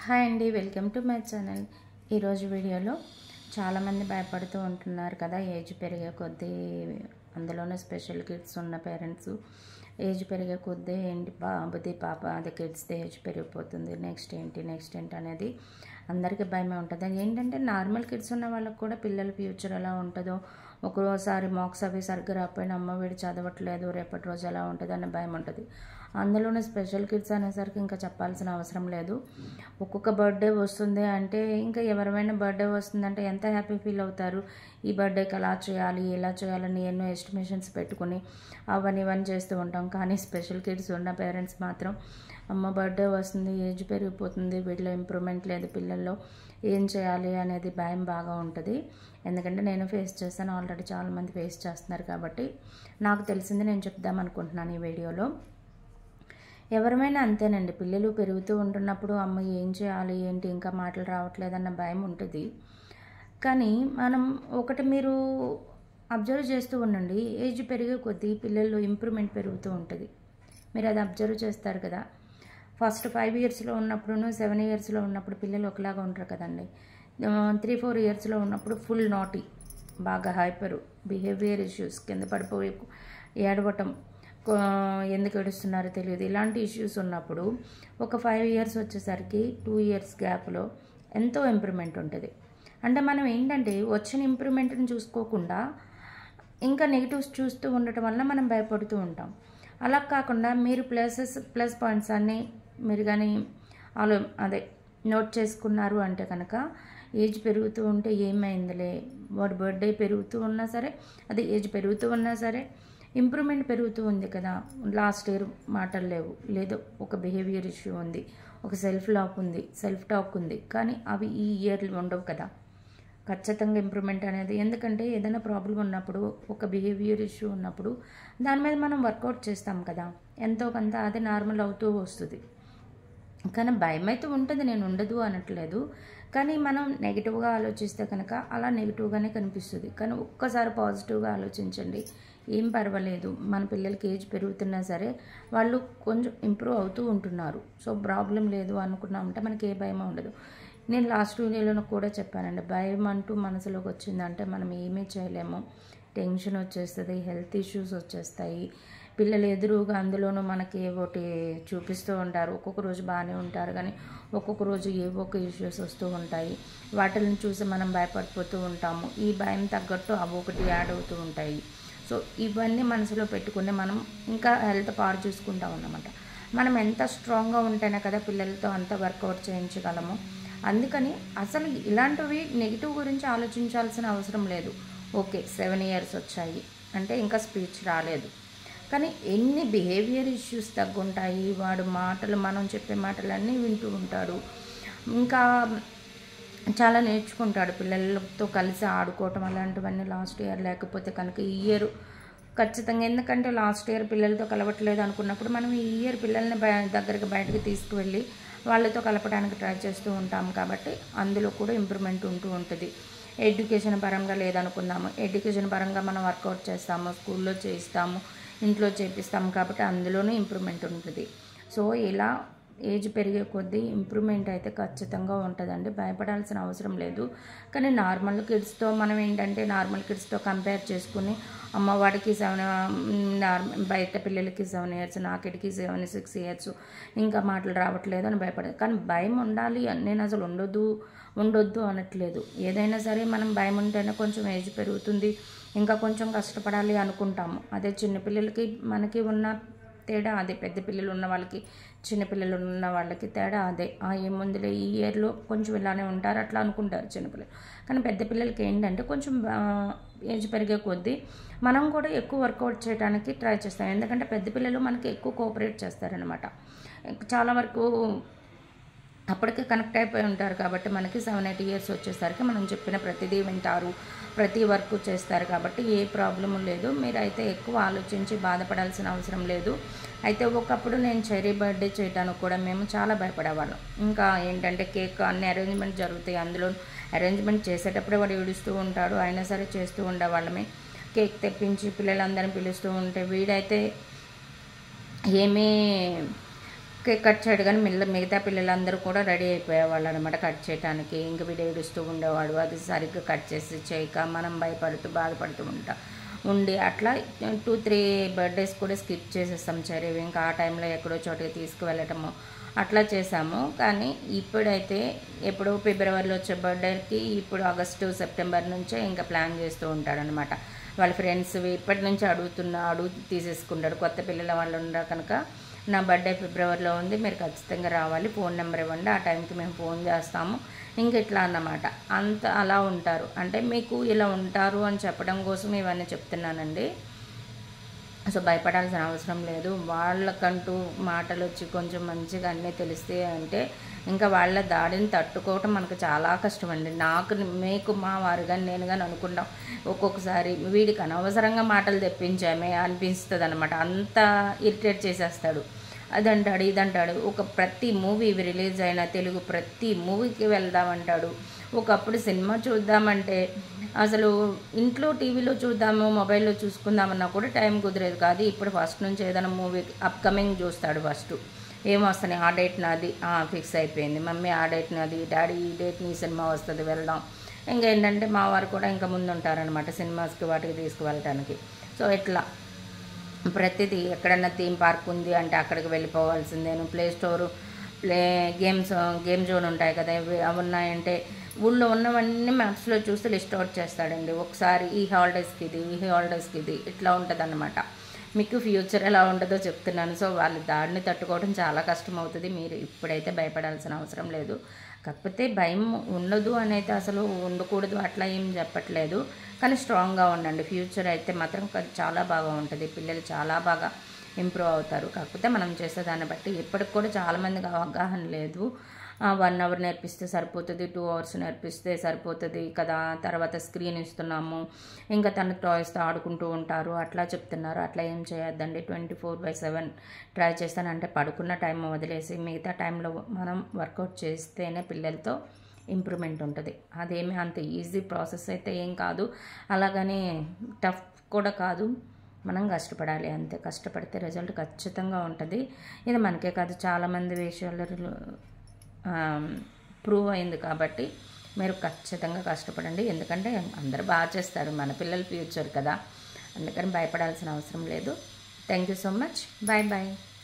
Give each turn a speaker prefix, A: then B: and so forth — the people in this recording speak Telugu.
A: హాయ్ అండి వెల్కమ్ టు మై ఛానల్ ఈరోజు వీడియోలో చాలామంది భయపడుతూ ఉంటున్నారు కదా ఏజ్ పెరిగే కొద్దీ అందులోనే స్పెషల్ కిడ్స్ ఉన్న పేరెంట్స్ ఏజ్ పెరిగే కొద్దీ ఏంటి బాబుది పాప అది కిడ్స్ది ఏజ్ పెరిగిపోతుంది నెక్స్ట్ ఏంటి నెక్స్ట్ ఏంటి అనేది అందరికీ భయమే ఉంటుంది ఏంటంటే నార్మల్ కిడ్స్ ఉన్న వాళ్ళకి కూడా పిల్లల ఫ్యూచర్ ఎలా ఉంటుందో ఒక్కోసారి మార్క్స్ అవి సరిగ్గా రాకపోయినా అమ్మ వీడు చదవట్లేదు రేపటి రోజు ఎలా ఉంటుంది అనే భయం ఉంటుంది అందులోనే స్పెషల్ కిడ్స్ అనేసరికి ఇంకా చెప్పాల్సిన అవసరం లేదు ఒక్కొక్క బర్త్డే వస్తుంది అంటే ఇంకా ఎవరైనా బర్త్డే వస్తుందంటే ఎంత హ్యాపీ ఫీల్ అవుతారు ఈ బర్త్డేకి అలా చేయాలి ఇలా చేయాలని ఎన్నో ఎస్టిమేషన్స్ పెట్టుకుని అవన్నీ ఇవన్నీ చేస్తూ ఉంటాం కానీ స్పెషల్ కిడ్స్ ఉన్న పేరెంట్స్ మాత్రం అమ్మ బర్త్డే వస్తుంది ఏజ్ పెరిగిపోతుంది వీటిలో ఇంప్రూవ్మెంట్ లేదు పిల్లల్లో ఏం చేయాలి అనేది భయం బాగా ఉంటుంది ఎందుకంటే నేను ఫేస్ చేస్తాను ఆల్రెడీ చాలామంది ఫేస్ చేస్తున్నారు కాబట్టి నాకు తెలిసింది నేను చెప్దాం అనుకుంటున్నాను ఈ వీడియోలో ఎవరమైనా అంతేనండి పిల్లలు పెరుగుతూ ఉంటున్నప్పుడు అమ్మ ఏం చేయాలి ఏంటి ఇంకా మాటలు రావట్లేదన్న భయం ఉంటుంది కానీ మనం ఒకటి మీరు అబ్జర్వ్ చేస్తూ ఉండండి ఏజ్ పెరిగే కొద్దీ పిల్లల్లో ఇంప్రూవ్మెంట్ పెరుగుతూ ఉంటుంది మీరు అది అబ్జర్వ్ చేస్తారు కదా ఫస్ట్ ఫైవ్ ఇయర్స్లో ఉన్నప్పుడు సెవెన్ ఇయర్స్లో ఉన్నప్పుడు పిల్లలు ఒకలాగా ఉంటారు కదండి త్రీ ఫోర్ ఇయర్స్లో ఉన్నప్పుడు ఫుల్ నాటీ బాగా హైపరు బిహేవియర్ ఇష్యూస్ కింద పడిపోయి ఏడవటం ఎందుకు ఏడుస్తున్నారో తెలియదు ఇలాంటి ఇష్యూస్ ఉన్నప్పుడు ఒక ఫైవ్ ఇయర్స్ వచ్చేసరికి టూ ఇయర్స్ గ్యాప్లో ఎంతో ఇంప్రూవ్మెంట్ ఉంటుంది అంటే మనం ఏంటంటే వచ్చిన ఇంప్రూవ్మెంట్ని చూసుకోకుండా ఇంకా నెగిటివ్స్ చూస్తూ ఉండటం వల్ల మనం భయపడుతూ ఉంటాం అలా కాకుండా మీరు ప్లసెస్ ప్లస్ పాయింట్స్ అన్నీ మీరు కానీ ఆలో అదే నోట్ చేసుకున్నారు అంటే కనుక ఏజ్ పెరుగుతూ ఉంటే ఏమైందిలే వాడి బర్త్డే పెరుగుతూ ఉన్నా సరే అది ఏజ్ పెరుగుతూ ఉన్నా సరే ఇంప్రూవ్మెంట్ పెరుగుతూ ఉంది కదా లాస్ట్ ఇయర్ మాటలు లేవు లేదు ఒక బిహేవియర్ ఇష్యూ ఉంది ఒక సెల్ఫ్ లాక్ ఉంది సెల్ఫ్ టాక్ ఉంది కానీ అవి ఈ ఇయర్లు ఉండవు కదా ఖచ్చితంగా ఇంప్రూవ్మెంట్ అనేది ఎందుకంటే ఏదైనా ప్రాబ్లం ఉన్నప్పుడు ఒక బిహేవియర్ ఇష్యూ ఉన్నప్పుడు దాని మీద మనం వర్కౌట్ చేస్తాం కదా ఎంతో కొంత అది నార్మల్ అవుతూ వస్తుంది కానీ భయం అయితే ఉంటుంది నేను ఉండదు అనట్లేదు కానీ మనం నెగిటివ్గా ఆలోచిస్తే కనుక అలా నెగిటివ్గానే కనిపిస్తుంది కానీ ఒక్కసారి పాజిటివ్గా ఆలోచించండి ఏం పర్వాలేదు మన పిల్లలకి ఏజ్ పెరుగుతున్నా సరే వాళ్ళు కొంచెం ఇంప్రూవ్ అవుతూ ఉంటున్నారు సో ప్రాబ్లం లేదు అనుకున్నామంటే మనకి ఏ భయం ఉండదు నేను లాస్ట్ వీడియోలో కూడా చెప్పానండి భయం అంటూ మనసులోకి వచ్చిందంటే మనం ఏమీ చేయలేము టెన్షన్ వచ్చేస్తుంది హెల్త్ ఇష్యూస్ వచ్చేస్తాయి పిల్లలు ఎదురుగా అందులోనూ మనకి ఒకటి చూపిస్తూ ఉంటారు ఒక్కొక్క రోజు బాగానే ఉంటారు కానీ ఒక్కొక్క రోజు ఏవో ఒక ఇష్యూస్ వస్తూ ఉంటాయి వాటిని చూసి మనం భయపడిపోతూ ఉంటాము ఈ భయం తగ్గట్టు అవి ఒకటి యాడ్ అవుతూ ఉంటాయి సో ఇవన్నీ మనసులో పెట్టుకుని మనం ఇంకా హెల్త్ పాడు చూసుకుంటాం అన్నమాట మనం ఎంత స్ట్రాంగ్గా ఉంటేనే కదా పిల్లలతో అంత వర్కౌట్ చేయించగలము అందుకని అసలు ఇలాంటివి నెగిటివ్ గురించి ఆలోచించాల్సిన అవసరం లేదు ఓకే సెవెన్ ఇయర్స్ వచ్చాయి అంటే ఇంకా స్పీచ్ రాలేదు కానీ ఎన్ని బిహేవియర్ ఇష్యూస్ తగ్గుంటాయి వాడు మాటలు మనం చెప్పే మాటలన్నీ వింటూ ఉంటాడు ఇంకా చాలా నేర్చుకుంటాడు పిల్లలతో కలిసి ఆడుకోవటం అలాంటివన్నీ లాస్ట్ ఇయర్ లేకపోతే కనుక ఈ ఇయర్ ఖచ్చితంగా ఎందుకంటే లాస్ట్ ఇయర్ పిల్లలతో కలవట్లేదు అనుకున్నప్పుడు మనం ఈ ఇయర్ పిల్లల్ని బయ దగ్గరికి బయటకు తీసుకువెళ్ళి వాళ్ళతో కలపడానికి ట్రై చేస్తూ ఉంటాం కాబట్టి అందులో కూడా ఇంప్రూవ్మెంట్ ఉంటూ ఉంటుంది ఎడ్యుకేషన్ పరంగా లేదనుకుందాము ఎడ్యుకేషన్ పరంగా మనం వర్కౌట్ చేస్తాము స్కూల్లో చేయిస్తాము ఇంట్లో చేపిస్తాము కాబట్టి అందులోనూ ఇంప్రూవ్మెంట్ ఉంటుంది సో ఇలా ఏజ్ పెరిగే కొద్దీ ఇంప్రూవ్మెంట్ అయితే ఖచ్చితంగా ఉంటుందండి భయపడాల్సిన అవసరం లేదు కానీ నార్మల్ కిడ్స్తో మనం ఏంటంటే నార్మల్ కిడ్స్తో కంపేర్ చేసుకుని అమ్మవాడికి సెవెన్ నార్మల్ బయట పిల్లలకి సెవెన్ ఇయర్స్ నాకిడికి సెవెన్ సిక్స్ ఇయర్స్ ఇంకా మాటలు రావట్లేదు అని భయపడదు కానీ భయం ఉండాలి నేను అసలు ఉండొద్దు ఉండొద్దు అనట్లేదు ఏదైనా సరే మనం భయం ఉంటేనే కొంచెం ఏజ్ పెరుగుతుంది ఇంకా కొంచెం కష్టపడాలి అనుకుంటాము అదే చిన్నపిల్లలకి మనకి ఉన్న తేడా అదే పెద్ద పిల్లలు ఉన్న వాళ్ళకి చిన్నపిల్లలు ఉన్న వాళ్ళకి తేడా అదే ఆ ఏముందిలే ఈ ఇయర్లో కొంచెం ఇలానే ఉంటారు అట్లా అనుకుంటారు చిన్నపిల్లలు కానీ పెద్ద పిల్లలకి ఏంటంటే కొంచెం ఏజ్ పెరిగే కొద్దీ మనం కూడా ఎక్కువ వర్కౌట్ చేయడానికి ట్రై చేస్తాం ఎందుకంటే పెద్ద పిల్లలు మనకి ఎక్కువ కోఆపరేట్ చేస్తారనమాట చాలా వరకు అప్పటికే కనెక్ట్ అయిపోయి ఉంటారు కాబట్టి మనకి సెవెన్ ఎయిట్ ఇయర్స్ వచ్చేసరికి మనం చెప్పిన ప్రతిదీ వింటారు ప్రతి వర్క్ చేస్తారు కాబట్టి ఏ ప్రాబ్లం లేదు మీరైతే ఎక్కువ ఆలోచించి బాధపడాల్సిన అవసరం లేదు అయితే ఒకప్పుడు నేను చెరీ బర్త్డే చేయడానికి కూడా మేము చాలా భయపడేవాళ్ళం ఇంకా ఏంటంటే కేక్ అన్ని అరేంజ్మెంట్ జరుగుతాయి అందులో అరేంజ్మెంట్ చేసేటప్పుడే వాడు ఏడుస్తూ ఉంటాడు అయినా సరే చేస్తూ ఉండేవాళ్ళమే కేక్ తెప్పించి పిల్లలందరిని పిలుస్తూ ఉంటే వీడైతే ఏమీ కేక్ కట్ చేయడు కానీ మిల్ల మిగతా పిల్లలందరూ కూడా రెడీ అయిపోయేవాళ్ళు అనమాట కట్ చేయడానికి ఇంక వీడు ఏడుస్తూ ఉండేవాడు అది సరిగ్గా కట్ చేసి చేయక మనం భయపడుతూ బాధపడుతూ ఉంటాం ఉండి అట్లా టూ త్రీ బర్త్డేస్ కూడా స్కిప్ చేసేస్తాం చదివి ఇంకా ఆ టైంలో ఎక్కడో చోటుకి తీసుకువెళ్ళటము అట్లా చేసాము కానీ ఇప్పుడైతే ఎప్పుడో ఫిబ్రవరిలో వచ్చే బర్త్డేకి ఇప్పుడు ఆగస్టు సెప్టెంబర్ నుంచే ఇంకా ప్లాన్ చేస్తూ ఉంటాడనమాట వాళ్ళ ఫ్రెండ్స్ ఇప్పటి నుంచి అడుగుతున్న అడుగు తీసేసుకుంటాడు కొత్త పిల్లల వాళ్ళు ఉండరు కనుక నా బర్త్డే ఫిబ్రవరిలో ఉంది మీరు ఖచ్చితంగా రావాలి ఫోన్ నెంబర్ ఇవ్వండి ఆ టైంకి మేము ఫోన్ చేస్తాము ఇంక ఇట్లా అన్నమాట అంత అలా ఉంటారు అంటే మీకు ఇలా ఉంటారు అని చెప్పడం కోసం ఇవన్నీ చెప్తున్నానండి సో భయపడాల్సిన అవసరం లేదు వాళ్ళకంటూ మాటలు వచ్చి కొంచెం మంచిగా అన్నీ తెలిస్తే అంటే ఇంకా వాళ్ళ దాడిని తట్టుకోవటం మనకు చాలా కష్టం అండి నాకు మీకు మా వారు కానీ నేను కానీ అనుకుంటాం ఒక్కొక్కసారి వీడికి అనవసరంగా మాటలు తెప్పించామే అనిపిస్తుంది అనమాట అంత ఇరిటేట్ చేసేస్తాడు అదంటాడు ఇదంటాడు ఒక ప్రతి మూవీ రిలీజ్ అయిన తెలుగు ప్రతి మూవీకి వెళ్దామంటాడు ఒకప్పుడు సినిమా చూద్దామంటే అసలు ఇంట్లో టీవీలో చూద్దాము మొబైల్లో చూసుకుందామన్నా కూడా టైం కుదిరేది కాదు ఇప్పుడు ఫస్ట్ నుంచి ఏదైనా మూవీ అప్కమింగ్ చూస్తాడు ఫస్ట్ ఏం వస్తున్నాయి ఆ డేట్ నాది ఫిక్స్ అయిపోయింది మమ్మీ ఆ డేట్ నాది డాడీ ఈ డేట్ నీ సినిమా వస్తుంది వెళ్దాం ఇంకా ఏంటంటే మా వారు కూడా ఇంకా ముందు ఉంటారనమాట సినిమాస్కి వాటికి తీసుకువెళ్ళటానికి సో ఇట్లా ప్రతిదీ ఎక్కడన్నా థీమ్ పార్క్ ఉంది అంటే అక్కడికి వెళ్ళిపోవాల్సిందేను play store play games game zone ఉంటాయి కదా ఇవి అవి ఉన్నాయంటే ఊళ్ళో ఉన్నవన్నీ మ్యాప్స్లో చూసి లిస్ట్ అవుట్ చేస్తాడండి ఒకసారి ఈ హాలిడేస్కి ఇది ఈ హాలిడేస్కి ఇది ఇట్లా ఉంటుంది మీకు ఫ్యూచర్ ఎలా ఉంటుందో చెప్తున్నాను సో వాళ్ళ దాడిని తట్టుకోవడం చాలా కష్టం అవుతుంది మీరు ఇప్పుడైతే భయపడాల్సిన అవసరం లేదు కాకపోతే భయం ఉండదు అని అయితే అసలు ఉండకూడదు అట్లా ఏం చెప్పట్లేదు కానీ స్ట్రాంగ్గా ఉండండి ఫ్యూచర్ అయితే మాత్రం కొ- చాలా బాగా ఉంటుంది పిల్లలు చాలా బాగా ఇంప్రూవ్ అవుతారు కాకపోతే మనం చేసే దాన్ని బట్టి ఇప్పటికి కూడా చాలామందికి అవగాహన లేదు వన్ అవర్ నేర్పిస్తే సరిపోతుంది టూ అవర్స్ నేర్పిస్తే సరిపోతుంది కదా తర్వాత స్క్రీన్ ఇస్తున్నాము ఇంకా తన టాయ్స్తో ఆడుకుంటూ ఉంటారు అట్లా చెప్తున్నారు అట్లా ఏం చేయొద్దండి twenty four by seven try చేస్తానంటే పడుకున్న టైం వదిలేసి మిగతా టైంలో మనం వర్కౌట్ చేస్తేనే పిల్లలతో ఇంప్రూవ్మెంట్ ఉంటుంది అదేమీ అంత ఈజీ ప్రాసెస్ అయితే ఏం కాదు అలాగని టఫ్ కూడా కాదు మనం కష్టపడాలి అంతే కష్టపడితే రిజల్ట్ ఖచ్చితంగా ఉంటుంది ఇది మనకే కాదు చాలామంది విషయాలు ప్రూవ్ అయింది కాబట్టి మీరు ఖచ్చితంగా కష్టపడండి ఎందుకంటే అందరూ బాగా చేస్తారు మన పిల్లల ఫ్యూచర్ కదా అందుకని భయపడాల్సిన అవసరం లేదు thank you so much bye bye